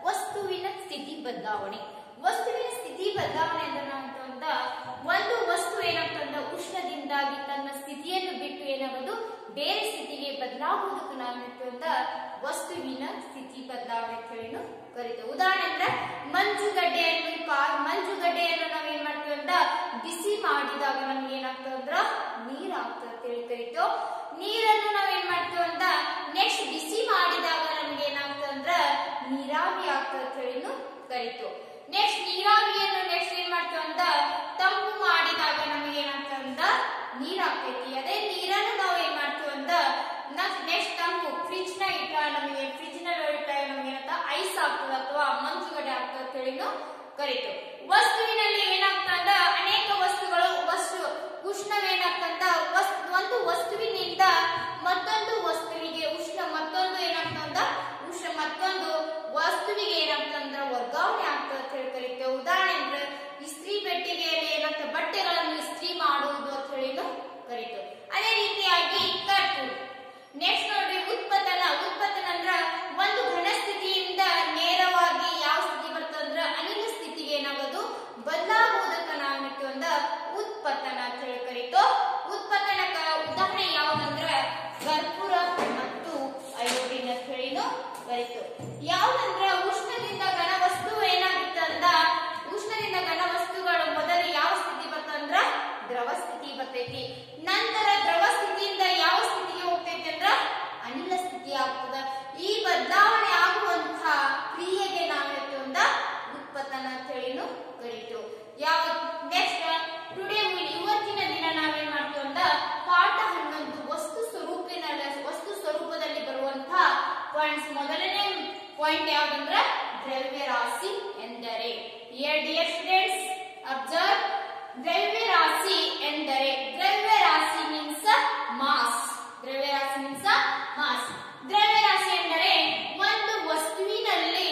ವಸ್ತುವಿನ ಸ್ಥಿತಿ ಬದಲಾವಣೆ ವಸ್ತುವಿನ ಸ್ಥಿತಿ ಬದಲಾವಣೆ ಅಂದ್ರೆ ನಾವಂತ ಒಂದು ವಸ್ತು ಏನಾಗ್ತಂದ ಉಷ್ಣದಿಂದಾಗಿ ತನ್ನ ಸ್ಥಿತಿಯನ್ನು ಬಿಟ್ಟು ಏನಾಗೋದು ಬೇರೆ ಸ್ಥಿತಿಗೆ ಬದಲಾಗುವುದಕ್ಕೆ ನಾವೇನಂತ ವಸ್ತುವಿನ ಸ್ಥಿತಿ ಬದಲಾವಣೆ ಅಂತ ಹೇಳಿ ಕರಿತೇವೆ ಉದಾಹರಣೆ ಅಂದ್ರೆ ಮಂಜುಗಡ್ಡೆಯನ್ನು ಕಾ- ಮಂಜುಗಡ್ಡೆಯನ್ನು ನಾವೇನ್ ಮಾಡ್ತೀವಿ ಅಂತ ಬಿಸಿ ಮಾಡಿದಾಗ ನಮ್ಗೆ ಏನಾಗ್ತದೆ ಅಂದ್ರ ನೀರ್ ಆಗ್ತದೆ ಅಂತ ಹೇಳಿ ಕರಿತೇವೆ ನೀರನ್ನು ನಾವೇನ್ ಮಾಡ್ತೀವಿ ಅಂತ ನೆಕ್ಸ್ಟ್ ಬಿಸಿ ಮಾಡಿದಾಗ ನಮ್ಗೆ ಏನಾಗ್ತದೆ ಅಂದ್ರ ನೀರಾವಿ ಆಗ್ತದೆ ಅಂತ ಹೇಳಿ ಕರಿತೇವೆ ನೆಕ್ಸ್ಟ್ ನೀರಾವಿಯನ್ನು ನೆಕ್ಸ್ಟ್ ಏನ್ ಮಾಡ್ತೀವಿ ಅಂತ ತಂಪು ಮಾಡಿದಾಗ ನಮಗೆ ಏನಾಗ್ತದೆ ಅಂತ ನೀರ್ ಆಗ್ತೈತಿ ಅದೇ ನೀರನ್ನು ನಾವು ಏನ್ ಮಾಡ್ತೀವಿ ಅಂತ ನೆಕ್ಸ್ಟ್ ತಂಪು ಫ್ರಿಜ್ ನ ಇಟ್ಟ ನಮಗೆ ಫ್ರಿಜ್ ನ ಇಟ್ಟ ನಮಗೆ ಏನಂತ ಐಸ್ ಆಗ್ತದೆ ಅಥವಾ ಮಂಜುಗಡ್ಡೆ ಆಗ್ತದೆ ಅಂತ ಹೇಳಿ ಕರಿತು ವಸ್ತುವಿನಲ್ಲಿ ಏನಾಗ್ತದ ಅನೇಕ ವಸ್ತುಗಳು ವಸ್ತು ಉಷ್ಣವೇನಾಗ್ತಂತ ವಸ್ತು ಒಂದು ವಸ್ತುವಿನಿಂದ ಮತ್ತೊಂದು ವಸ್ತುವಿಗೆ ಉಷ್ಣ ಮತ್ತೊಂದು ಏನಾಗ್ತಂದ ಉಷ್ಣ ಮತ್ತೊಂದು ವಸ್ತುವಿಗೆ ಏನಾಗ್ತಂದ್ರ ವರ್ಗಾವಣೆ ಆಗ್ತದೆ ಅಂತ ಹೇಳಿ ಕರಿತೇವೆ ಉದಾಹರಣೆ ಅಂದ್ರೆ ಇಸ್ತ್ರಿ ಪೆಟ್ಟಿಗೆಯಲ್ಲಿ ಏನಾಗ್ತದೆ ಬಟ್ಟೆಗಳನ್ನು ಇಸ್ತ್ರಿ ಮಾಡುವುದು ಅಂತ ಹೇಳಿ ಕರಿತೇವೆ ಅದೇ ರೀತಿಯಾಗಿ ಕಟ್ಟು ನೆಕ್ಸ್ಟ್ ನೋಡ್ರಿ ಉತ್ಪತನ ಉತ್ಪತನ ಅಂದ್ರ ಒಂದು ಘನ ಸ್ಥಿತಿಯಿಂದ ನೇರವಾಗಿ ಯಾವ ಸ್ಥಿತಿ ಬರ್ತದಂದ್ರ ಅನಿಲ ಸ್ಥಿತಿಗೆ ಏನಾಗೋದು ಬದಲಾಗುವುದಕ್ಕ ನಾವೇನಂತೀವಿ ಅಂದ ಉತ್ಪತನ ಅಂತ ಹೇಳಿ ಕರೀತು ಉತ್ಪತನಕ್ಕ ಉದಾಹರಣೆ ಯಾವ್ದಂದ್ರ ಕರ್ಪೂರ ಮತ್ತು ಅಯೋಡಿನ್ ಅಂತ ಹೇಳಿ ಕರೀತು ಯಾವ್ದಂದ್ರ ಉಷ್ಣದಿಂದ ಘನ ವಸ್ತು ಏನಾಗುತ್ತಂದ ಉಷ್ಣದಿಂದ ಘನ ವಸ್ತುಗಳು ಮೊದಲು ಯಾವ ಸ್ಥಿತಿ ಬರ್ತಂದ್ರ ದ್ರವ ಸ್ಥಿತಿ ಬರ್ತೈತಿ ನಂತರ ದ್ರವ ಸ್ಥಿತಿಯಿಂದ ಯಾವ ಸ್ಥಿತಿಗೆ ಹೋಗ್ತೈತಿ ಅಂದ್ರ ಅನಿಲ ಸ್ಥಿತಿ ಆಗ್ತದ ಈ ಬದಲಾವಣೆ ಆಗುವಂತಹ ಕ್ರಿಯೆಗೆ ನಾವು ಹೇಳ್ತೀವಿ ಅಂದ ಉತ್ಪತನ ಅಂತ ಹೇಳಿ ಕರೀತು ಯಾವ ನೆಕ್ಸ್ಟ್ ಟುಡೇ ಇವತ್ತಿನ ದಿನ ನಾವೇನ್ ಮಾಡ್ತೀವಿ ಅಂತ ಪಾಠ ಹನ್ನೊಂದು ವಸ್ತು ಸ್ವರೂಪಿನ ವಸ್ತು ಸ್ವರೂಪದಲ್ಲಿ ಬರುವಂತಹ ಪಾಯಿಂಟ್ಸ್ ಮೊದಲನೇ ಪಾಯಿಂಟ್ ಯಾವ್ದಂದ್ರ ದ್ರವ್ಯ ರಾಶಿ ಎಂದರೆ ಡಿಯರ್ ಸ್ಟೂಡೆಂಟ್ಸ್ ಅಬ್ಸರ್ವ್ ದ್ರವ್ಯ ರಾಶಿ ಎಂದರೆ ದ್ರವ್ಯ ರಾಶಿ ಮೀನ್ಸ್ ಮಾಸ್ ದ್ರವ್ಯ ರಾಶಿ ಮೀನ್ಸ್ ಮಾಸ್ ದ್ರವ್ಯ ರಾಶಿ ಎಂದರೆ ಒಂದು ವಸ್ತುವಿನಲ್ಲಿ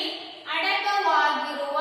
ಅಡಕವಾಗಿರುವ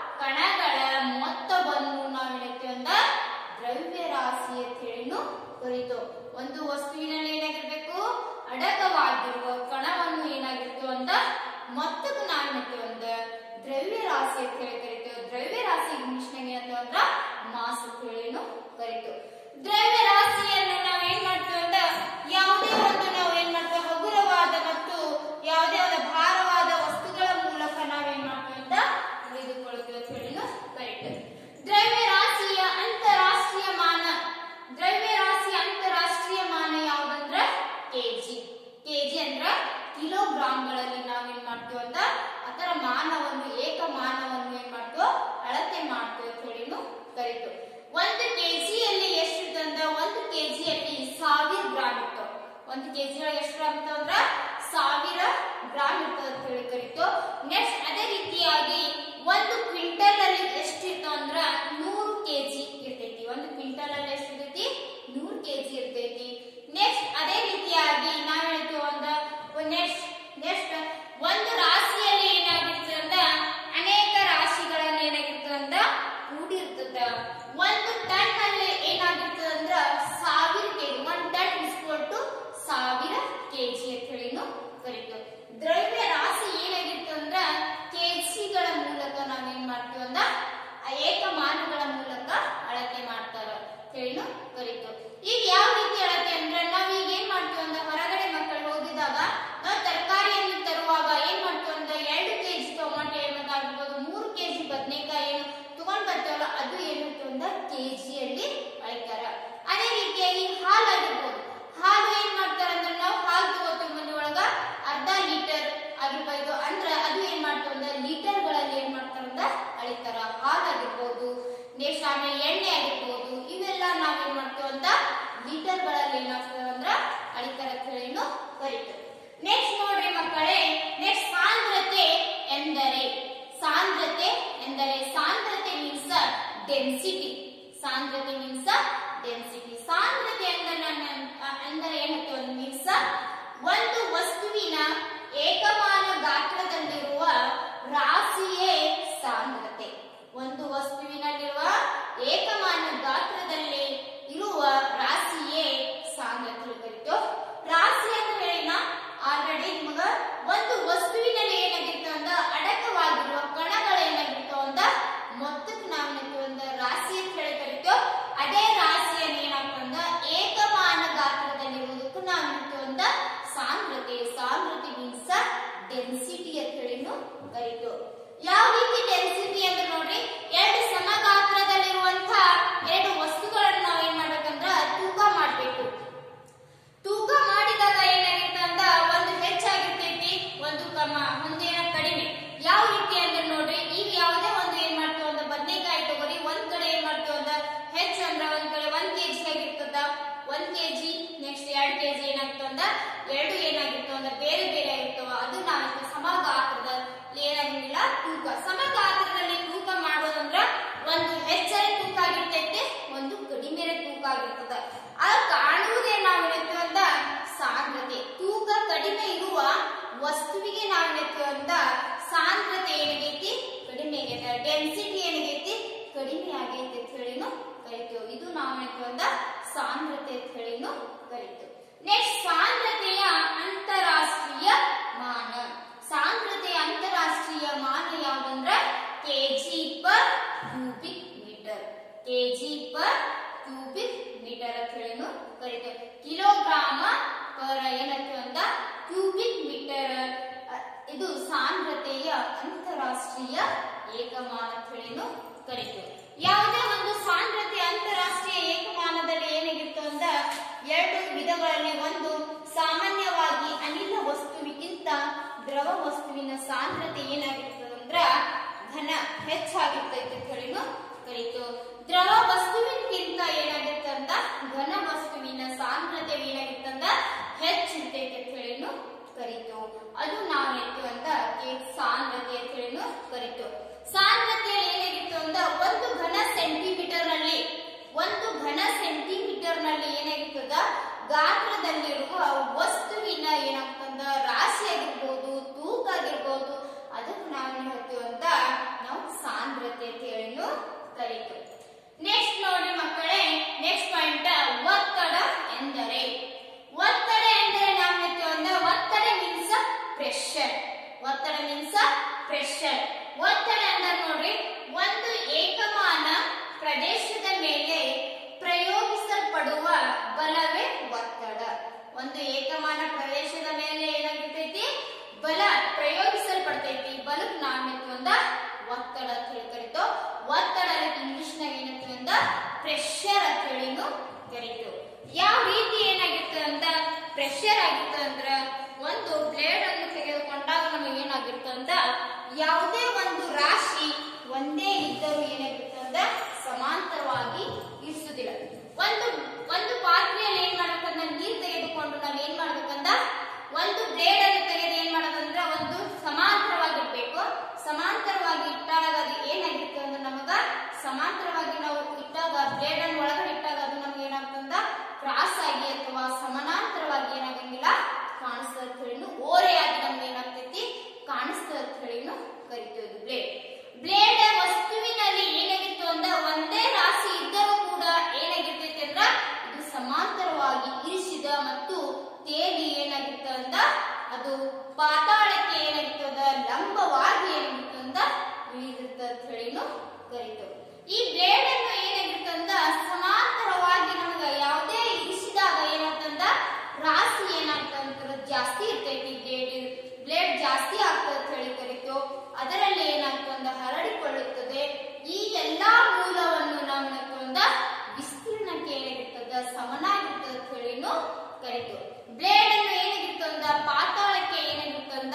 ಕಣಗಳ ಮೊತ್ತವನ್ನು ನಾವು ಹೇಳ್ತೀವಿ ಅಂದ ದ್ರವ್ಯ ರಾಶಿ ಅಂತ ಹೇಳಿ ಕರೀತು ಒಂದು ವಸ್ತುವಿನಲ್ಲಿ ಏನಾಗಿರ್ಬೇಕು ಅಡಕವಾಗಿರುವ ಕಣವನ್ನು ಏನಾಗಿರ್ತೀವಿ ಅಂದ ಮೊತ್ತಕ್ಕೆ ನಾವು ಹೇಳ್ತೀವಿ ಅಂದ ದ್ರವ್ಯ ರಾಶಿ ಅಂತ ಹೇಳಿ ಕರಿತೇವೆ ದ್ರವ್ಯ ರಾಶಿ ಇಂಗ್ಲಿಷ್ ನಾಗ ಏನಂತ ಅಂದ್ರ ಮಾಸ್ ಅಂತ ಹೇಳಿ ಕರಿತು ದ್ರವ್ಯ ರಾಶಿಯನ್ನು ನಾವು ಏನ್ ಮಾಡ್ತೀವಿ ಅಂದ ಯಾವುದೇ ಒಂದು ನಾವು ಏನ್ ಮಾಡ್ತೀವಿ ಹಗುರವಾದ ಮತ್ತು ಯಾವುದೇ ಒಂದು ಭಾರವಾದ ವಸ್ತುಗಳ ಮೂಲಕ ನಾವೇನ್ ಮಾಡ್ತೀವಿ ಅಂತ ತಿಳಿದುಕೊಳ್ತೀವಿ ಅಂತ ಹೇಳಿ ಕರಿತೇವೆ ದ್ರವ್ಯ ರಾಶಿಯ ಅಂತಾರಾಷ್ಟ್ರೀಯ ಮಾನ ದ್ರವ್ಯ ರಾಶಿಯ ಅಂತಾರಾಷ್ಟ್ರೀಯ ಮಾನ ಯಾವ್ದಂದ್ರ ಕೆಜಿ ಕೆಜಿ ಅಂದ್ರ ಕಿಲೋಗ್ರಾಂಗಳಲ್ಲಿ ನಾವೇನ್ ಮಾಡ್ತೀವಿ ಅಂತ ಅದರ ಮಾನವನ್ನು ಏಕ ಮಾನವನ್ನು ಏನ್ ಮಾಡ್ತೀವೋ ಅಳತೆ ಮಾಡ್ತೀವಿ ಅಂತ ಹೇಳಿ ಕರಿತು ಒಂದು ಕೆಜಿಯಲ್ಲಿ ಎಷ್ಟು ಇರ್ತಂದ್ರ ಒಂದು ಕೆಜಿಯಲ್ಲಿ ಸಾವಿರ ಗ್ರಾಮ್ ಇರ್ತಾವ ಒಂದು ಕೆಜಿ ಒಳಗೆ ಎಷ್ಟು ಗ್ರಾಮ್ ಇರ್ತಾವ ಅಂದ್ರ ಸಾವಿರ ಗ್ರಾಮ್ ಇರ್ತದ ಅಂತ ಹೇಳಿ ಕರಿತು ನೆಕ್ಸ್ಟ್ ಅದೇ ರೀತಿಯಾಗಿ ಒಂದು ಕ್ವಿಂಟಲ್ ಅಲ್ಲಿ ಎಷ್ಟು ಇರ್ತಾವ ಅಂದ್ರ ನೂರು ಕೆಜಿ ಇರ್ತೈತಿ ಒಂದು ಕ್ವಿಂಟಲ್ ಅಲ್ಲಿ ಎಷ್ಟು ಇರ್ತೈತಿ ನೂರು ಕೆಜಿ ಇರ್ತೈತಿ ನೆಕ್ಸ್ಟ್ ಅದೇ ರೀತಿಯಾಗಿ ನಾವ್ ಹೇಳ್ತೀವಿ ಒಂದ ನೆಕ್ಸ್ಟ್ ನೆಕ್ಸ್ಟ್ ಒಂದು ರಾಶಿಯಲ್ಲಿ ಏನಾಗಿರ್ತದೆ ಅಂದ್ರ ಅನೇಕ ರಾಶಿಗಳಲ್ಲಿ ಏನಾಗಿರ್ತದೆ ಅಂದ್ರ ಕೂಡಿರ್ತದ ಒಂದು ಟನ್ ಅಲ್ಲಿ ಏನಾಗಿರ್ತದೆ ಅಂದ್ರ ಸಾವಿರ KG one ton is equal to ಸಾವಿರ ಕೆಜಿ ಅಂತ ಹೇಳಿ ಕರಿತು ದ್ರವ್ಯ ರಾಶಿ ಏನಾಗಿರ್ತದೆ ಅಂದ್ರ ಕೆಜಿಗಳ ಮೂಲಕ ನಾವೇನ್ ಮಾಡ್ತೀವಿ ಅಂದ್ರ ಆ ಏಕಮಾನಗಳ ಮೂಲಕ ಅಳತೆ ಮಾಡ್ತಾರ ಅಂತ ಹೇಳಿ ಕರಿತು ಈಗ ಯಾವ ರೀತಿ ಅಳತೆ ಅಂದ್ರೆ ನಾವ್ ಈಗ ಏನ್ ಮಾಡ್ತೀವಿ ಅಂದ್ರ ಹೊರಗಡೆ ಮಕ್ಕಳು ಹೋಗಿದಾಗ ನಾವು ತರಕಾರಿಯನ್ನು ತರುವಾಗ ಏನ್ ಮಾಡ್ತೀವಿ ಅಂದ್ರೆ ಎರಡು ಕೆಜಿ ಟೊಮಾಟೊ ಏನಾಗಿರ್ಬೋದು ಮೂರು ಕೆಜಿ ಬದನೆಕಾಯಿ ಏನು ತಗೊಂಡ್ ಬರ್ತೀವಲ್ಲ ಅದು ಏನಿತ್ತು ಅಂದ್ರೆ ಕೆಜಿಯಲ್ಲಿ ಅಳಿತಾರ ಅದೇ ರೀತಿಯಾಗಿ ಹಾಲು ಆಗಿರ್ಬೋದು ಹಾಲು ಏನ್ ಮಾಡ್ತಾರ ಅಂದ್ರೆ ನಾವು ಹಾಲು ತಗೋತೀವಿ ಮನೆ ಒಳಗ ಅರ್ಧ ಲೀಟರ್ ಆಗಿರ್ಬೋದು ಅಂದ್ರೆ ಅದು ಏನ್ ಮಾಡ್ತಾವ ಅಂದ್ರೆ ಲೀಟರ್ ಗಳಲ್ಲಿ ಏನ್ ಮಾಡ್ತಾರ ಅಂದ್ರೆ ಅಳಿತಾರ ಹಾಲು ಆಗಿರ್ಬೋದು ನೆಕ್ಸ್ಟ್ ಆಮೇಲೆ ಎಣ್ಣೆ ಆಗಿರ್ಬೋದು ಇವೆಲ್ಲ ನಾವೇನ್ ಮಾಡ್ತೀವಿ ಅಂತ ಲೀಟರ್ ಗಳಲ್ಲಿ ಏನಾಗ್ತದೆ ಅಂದ್ರ ಅಳಿತಾರ ಅಂತ ಹೇಳಿ ಕರಿತೇವೆ ನೆಕ್ಸ್ಟ್ ನೋಡ್ರಿ ಮಕ್ಕಳೇ ನೆಕ್ಸ್ಟ್ ಸಾಂದ್ರತೆ ಎಂದರೆ ಸಾಂದ್ರತೆ ಎಂದರೆ ಸಾಂದ್ರತೆ ಮೀನ್ಸ್ ಡೆನ್ಸಿಟಿ ಸಾಂದ್ರತೆ ಮೀನ್ಸ್ ಡೆನ್ಸಿಟಿ ಸಾಂದ್ರತೆ ಎಂದರೆ ಅಂದರೆ ಏನಂತ ಮೀನ್ಸ್ ಒಂದು ವಸ್ತುವಿನ ಏಕಮಾನ ಗಾತ್ರದಲ್ಲಿರುವ ರಾಶಿಯೇ ಸಾಂದ್ರತೆ ಒಂದು ವಸ್ತುವಿನಲ್ಲಿರುವ ಏಕಮಾನ ಗಾತ್ರದಲ್ಲಿ ಇರುವ ರಾಶಿಯೇ ಸಾಂದ್ರತೆ ಕರಿತು ರಾಶಿ ಅಂತ ಹೇಳಿನ ಆಲ್ರೆಡಿ ನಿಮಗ ಒಂದು ವಸ್ತುವಿನಲ್ಲಿ ಏನಾಗಿತ್ತು ಅಂದ ಅಡಕವಾಗಿ ಸಾಂದ್ರತೆ ಅಂತ ಹೇಳಿನು ಕರೀತು ನೆಕ್ಸ್ಟ್ ಸಾಂದ್ರತೆಯ ಅಂತಾರಾಷ್ಟ್ರೀಯ ಮಾನ ಸಾಂದ್ರತೆಯ ಅಂತಾರಾಷ್ಟ್ರೀಯ ಮಾನ ಯಾವ್ದಂದ್ರ KG per cubic metre KG per cubic metre ಅಂತ ಹೇಳಿನು ಕರೀತೇವೆ ಕಿಲೋಗ್ರಾಮ ಪರ್ ಏನಂತ ಅಂದ ಕ್ಯೂಬಿಕ್ ಮೀಟರ್ ಅ, ಇದು ಸಾಂದ್ರತೆಯ ಅಂತಾರಾಷ್ಟ್ರೀಯ ಏಕಮಾನ ಅಂತ ಹೇಳಿನು ಕರೀತೇವೆ ಯಾವುದೇ ಒಂದು ಸಾಂದ್ರತೆ ಅಂತಾರಾಷ್ಟ್ರೀಯ ಏಕಮಾನದಲ್ಲಿ ಏನಾಗಿತ್ತು ಅಂದ ಎರಡು ವಿಧಗಳಲ್ಲಿ ಒಂದು ಸಾಮಾನ್ಯವಾಗಿ ಅನಿಲ ವಸ್ತುವಿಗಿಂತ ದ್ರವ ವಸ್ತುವಿನ ಸಾಂದ್ರತೆ ಏನಾಗಿರ್ತದಂದ್ರ ಘನ ಹೆಚ್ಚಾಗಿರ್ತೈತೆ ಅಂತ ಹೇಳಿನು ಕರೀತು ದ್ರವ ವಸ್ತುವಿನಕ್ಕಿಂತ ಏನಾಗಿರ್ತಂದ ಘನ ವಸ್ತುವಿನ ಸಾಂದ್ರತೆ ಏನಾಗಿರ್ತಂದ ಹೆಚ್ಚಿರ್ತೈತೆ ಅಂತ ಹೇಳಿನು ಕರೀತು ಅದು ನಾವು ಎತ್ತು ಅಂತ ಕೆ- ಸಾಂದ್ರತೆ ಅಂತ ಹೇಳಿನು ಕರೀತು ಸಾಂದ್ರತೆಯಲ್ಲಿ ಏನಾಗಿತ್ತು ಅಂದ ಒಂದು ಘನ ಸೆಂಟಿಮೀಟರ್ ನಲ್ಲಿ ಒಂದು ಘನ ಸೆಂಟಿಮೀಟರ್ ನಲ್ಲಿ ಏನಾಗಿರ್ತದ ಗಾತ್ರದಲ್ಲಿರುವ ವಸ್ತುವಿನ ಏನಾಗ್ತಂದ ರಾಶಿ ಆಗಿರ್ಬೋದು ತೂಕ ಆಗಿರ್ಬೋದು ಅದಕ್ಕೆ ನಾವೇನ್ ಹೇಳ್ತೀವಿ ಅಂತ ನಾವು ಸಾಂದ್ರತೆ ಅಂತ ಹೇಳಿನು ಕರೀತೀವಿ ನೆಕ್ಸ್ಟ್ ನೋಡಿ ಮಕ್ಕಳೇ ನೆಕ್ಸ್ಟ್ ಪಾಯಿಂಟ್ ಒತ್ತಡ ಎಂದರೆ ಒತ್ತಡ ಎಂದರೆ ನಾವು ಹೇಳ್ತೀವಿ ಅಂದ್ರೆ ಒತ್ತಡ ಮೀನ್ಸ್ ಪ್ರೆಷರ್ ಒತ್ತಡ ಮೀನ್ಸ್ ಪ್ರೆಷರ್ ಒತ್ತಡ ಅಂದ್ರೆ ನೋಡ್ರಿ ಒಂದು ಏಕಮಾನ ಪ್ರದೇಶದ ಮೇಲೆ ಪ್ರಯೋಗಿಸಲ್ಪಡುವ ಬಲವೇ ಒತ್ತಡ ಒಂದು ಏಕಮಾನ ಪ್ರದೇಶದ ಮೇಲೆ ಏನಾಗಿರ್ತೈತಿ ಬಲ ಪ್ರಯೋಗಿಸಲ್ಪಡ್ತೈತಿ ಬಲಕ್ ನಾವ್ ಏನಂತೀವಿ ಅಂದ ಒತ್ತಡ ಅಂತ ಹೇಳಿ ಕರಿತೋ ಒತ್ತಡ ಇಂಗ್ಲಿಷ್ ನಾಗ ಏನಂತೀವಿ ಅಂದ ಪ್ರೆಷರ್ ಅಂತ ಹೇಳಿನು ಕರಿತು ಯಾವ ರೀತಿ ಏನಾಗಿರ್ತದೆ ಅಂತ ಪ್ರೆಷರ್ ಆಗಿರ್ತದೆ ಅಂದ್ರ ಒಂದು ಬ್ಲೇಡ್ ಅನ್ನು ತೆಗೆದುಕೊಂಡಾಗ ನಮಗೆ ಏನಾಗಿರ್ತದೆ ಅಂತ ಯಾವುದೇ ಒಂದು ರಾಶಿ ಒಂದೇ ಇದ್ದರೂ ಏನಾಗಿರ್ತದೆ ಅಂದ ಸಮಾಂತರವಾಗಿ ಇರಿಸುದಿಲ್ಲ ಒಂದು ಒಂದು ಪಾತ್ರೆಯಲ್ಲಿ ಏನ್ ಮಾಡ್ಬೇಕಂದ್ರ ನೀರ್ ತೆಗೆದುಕೊಂಡು ನಾವ್ ಏನ್ ಮಾಡ್ಬೇಕಂದ ಒಂದು ಬ್ಲೇಡ್ ಅನ್ನು ತೆಗೆದು ಏನ್ ಮಾಡೋದಂದ್ರ ಒಂದು ಸಮಾಂತರವಾಗಿರ್ಬೇಕು ಸಮಾಂತರವಾಗಿ ಇಟ್ಟಾಗ ಅದು ಏನಾಗಿತ್ತು ಅಂದ್ರೆ ನಮಗ ಸಮಾಂತರವಾಗಿ ನಾವು ಇಟ್ಟಾಗ ಬ್ಲೇಡ್ ಅನ್ನು ಒಳಗಡೆ ಇಟ್ಟಾಗ ಅದು ನಮ್ಗೆ ಏನಾಗ್ತಂದ ಕ್ರಾಸ್ ಆಗಿ ಅಥವಾ ಸಮಾನಾಂತರವಾಗಿ ಏನಾಗಂಗಿಲ್ಲ ಕಾಣಿಸ್ತದ ಅಂತ ಹೇಳಿ ಓರೆಯಾಗಿ ನಮ್ಗೆ ಏನಾಗ್ತೈತಿ ಕಾಣಿಸ್ತದ ಅಂತ ಹೇಳಿ ಕರಿತೀವಿ ಬ್ಲೇಡ್ ಬ್ಲೇಡ್ ವಸ್ತುವಿನಲ್ಲಿ ಏನಾಗಿತ್ತು ಅಂದ್ರ ಒಂದೇ ರಾಶಿ ಇದ್ದರೂ ಕೂಡ ಏನಾಗಿರ್ತೈತಿ ಅಂದ್ರ ಇದು ಸಮಾಂತರವಾಗಿ ಇರಿಸಿದ ಮತ್ತು ತೇಲಿ ಏನಾಗಿತ್ತು ಅಂದ ಅದು ಪಾತಾಳಕ್ಕೆ ಏನಾಗಿರ್ತದ ಲಂಬವಾಗಿ ಏನಾಗಿತ್ತು ಅಂದ ಇಳಿದಿರ್ತ ಅಂತ ಹೇಳಿನು ಕರಿತು ಈ ಬ್ಲೇಡ್ ಅನ್ನು ಏನಾಗಿರ್ತಂದ ಸಮಾಂತರವಾಗಿ ನಮಗ ಯಾವುದೇ ಇರಿಸಿದಾಗ ಏನಾಗ್ತಂದ ರಾಶಿ ಏನಾಗ್ತಂದ್ರ ಜಾಸ್ತಿ ಇರ್ತೈತಿ ಬ್ಲೇಡ್ ಬ್ಲೇಡ್ ಜಾಸ್ತಿ ಆಗ್ತದೆ ಅಂತ ಹೇಳಿ ಕರಿತು ಅದರಲ್ಲಿ ಏನಾಗ್ತಂದ ಹರಡಿಕೊಳ್ಳುತ್ತದೆ ಈ ಎಲ್ಲಾ ಮೂಲವನ್ನು ನಾವು ಏನಂತಂದ ವಿಸ್ತೀರ್ಣಕ್ಕೆ ಏನಾಗಿರ್ತದ ಸಮನಾಗಿರ್ತದ ಅಂತ ಹೇಳಿನು ಕರಿತು ಬ್ಲೇಡ್ ಅನ್ನು ಏನಾಗಿರ್ತಂದ ಪಾತಾಳಕ್ಕೆ ಏನಾಗಿರ್ತಂದ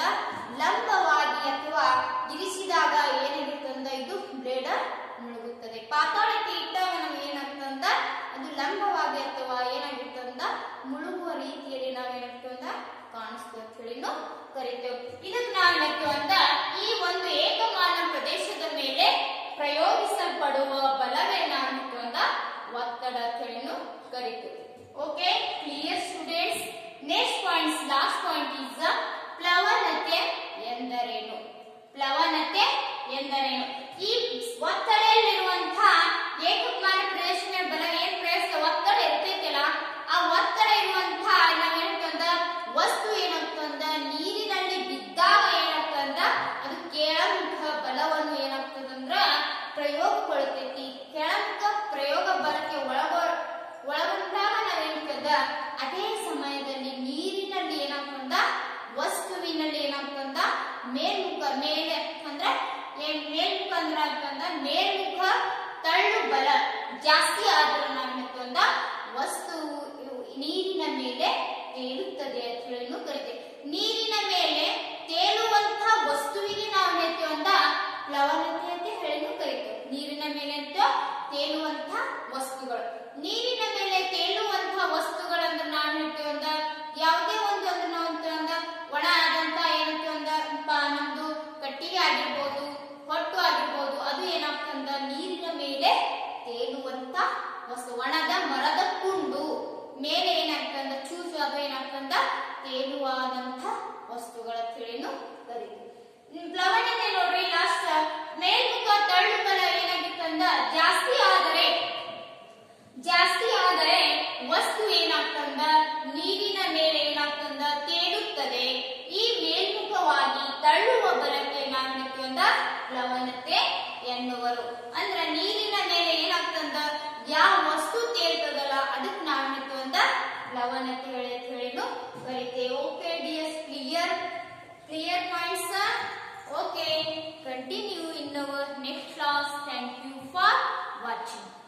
ಲಂಬವಾಗಿ ಅಥವಾ ಇರಿಸಿದಾಗ ಏನಾಗಿರ್ತಂದ ಇದು ಬ್ಲೇಡ್ ಮುಳುಗುತ್ತದೆ ಪಾತಾಳಕ್ಕೆ ಇಟ್ಟಾಗ ನಮ್ಗೆ ಏನಾಗ್ತಂದ ಅದು ಲಂಬವಾಗಿ ಅಥವಾ ಏನಾಗಿರ್ತಂದ ಮುಳುಗುವ ರೀತಿಯಲ್ಲಿ ನಾವೇನಾಗ್ತಂದ ಕಾಣಿಸ್ತದೆ ಅಂತ ಹೇಳಿನು ಕರಿತೇವೆ ಇದಕ್ಕೆ ನಾವು ಏನಂತ ಈ ಒಂದು ಏಕಮಾನ ಪ್ರದೇಶದ ಮೇಲೆ ಪ್ರಯೋಗಿಸಲ್ಪಡುವ ಬಲವೇ ನಾವು ಅಂದ ಒತ್ತಡ ಅಂತ ಹೇಳಿನು ಕರಿತೇವೆ okay clear students next points last point is ಪ್ಲವನತೆ ಎಂದರೇನು ಪ್ಲವನತೆ ಎಂದರೇನು ಈ ಒತ್ತಡೆಯಲ್ಲಿರುವಂತಹ ಏಕಮಾನ ಪ್ರದೇಶದ ಬಲ ಏನ್ ಪ್ರದೇಶ ಒತ್ತಡ ಇರ್ತೈತಿಲ್ಲ ಆ ಒತ್ತಡ ಇರುವಂತಹ ನಾವೇನಂತಂದ ವಸ್ತು ಏನಾಗ್ತಂದ ನೀರಿನಲ್ಲಿ ಬಿದ್ದಾಗ ಏನಾಗ್ತಂದ ಅದು ಕೆಳಮುಖ ಬಲವನ್ನು ಏನಾಗ್ತದಂದ್ರ ಪ್ರಯೋಗಗೊಳ್ತೈತಿ ಕೆಳಮುಖ ಪ್ರಯೋಗ ಬಲಕ್ಕೆ ಒಳಗ ಒಳಗೊಂಡಾಗ ನಾವೇನ್ತದ ಅದೇ ಸಮಯದಲ್ಲಿ ನೀರಿನಲ್ಲಿ ಏನಾಗ್ತಂದ ವಸ್ತುವಿನಲ್ಲಿ ಏನಾಗ್ತಂದ ಮೇಲ್ಮುಖ ಮೇಲೆ ಅಂದ್ರೆ ಏನ್ ಮೇಲ್ಮುಖ ಅಂದ್ರ ಅಂತಂದ ಮೇಲ್ಮುಖ ತಳ್ಳು ಬಲ ಜಾಸ್ತಿ ಆದ್ರೆ ನಾವೇನಂತಂದ ವಸ್ತು ನೀರಿನ ಮೇಲೆ ತೇಲುತ್ತದೆ ಅಂತ ಹೇಳಿ ಕರಿತೇವೆ ನೀರಿನ ಮೇಲೆ ತೇಲುವಂತ ವಸ್ತುವಿಗೆ ನಾವು ಹೇಳ್ತೇವೆ ಅಂತ ಪ್ಲವನತೆ ಅಂತ ಹೇಳಿ ಕರಿತೇವೆ ನೀರಿನ ಮೇಲೆ ಅಂತ ತೇಲುವಂತ ವಸ್ತುಗಳು ನೀರಿನ ಮೇಲೆ ತೇಲುವಂತ ವಸ್ತುಗಳಂದ್ರೆ ನಾವು ಹೇಳ್ತೇವೆ ಅಂದ ಯಾವುದೇ ಒಂದು ಅಂದ್ರೆ ನಾವು ಹೇಳ್ತೇವೆ ಅಂದ ಒಣ ಆದಂತ ಏನಂತೇವೆ ಅಂದ ಪ- ನಮ್ದು ಕಟ್ಟಿಗೆ ಆಗಿರ್ಬೋದು ಹೊಟ್ಟು ಆಗಿರ್ಬೋದು ಅದು ಏನಾಗ್ತಂದ ನೀರಿನ ಮೇಲೆ ತೇಲುವಂತ ವಸ್ತು ಒಣದ ಮರದ ತುಂಡು ಮೇಲೆ ಏನಾಗ್ತಂದ ಚೂಸು ಅದು ಏನಾಗ್ತಂದ ತೇಲುವಾದಂತ ವಸ್ತುಗಳ ತಿಳಿನು ಕರೀತೀವಿ ಪ್ಲವನತೆ ನೋಡ್ರಿ ಲಾಸ್ಟ್ ಮೇಲ್ಮುಖ ತಳ್ಳು ಬಲ ಏನಾಗಿತ್ತಂದ ಜಾಸ್ತಿ ಆದರೆ ಜಾಸ್ತಿ ಆದರೆ ವೇಪರ್ ಅಂದ್ರ ನೀರಿನ ಮೇಲೆ ಏನಾಗ್ತಂದ ಯಾವ ವಸ್ತು ತೇಲ್ತದಲ್ಲ ಅದಕ್ಕೆ ನಾವೇನಂತ ಅಂತ ಲವಣತೆ ಹೇಳಿ ಅಂತ ಹೇಳಿನು ಕರಿತೇವೆ okay dears clear clear points okay continue in our next class thank you for watching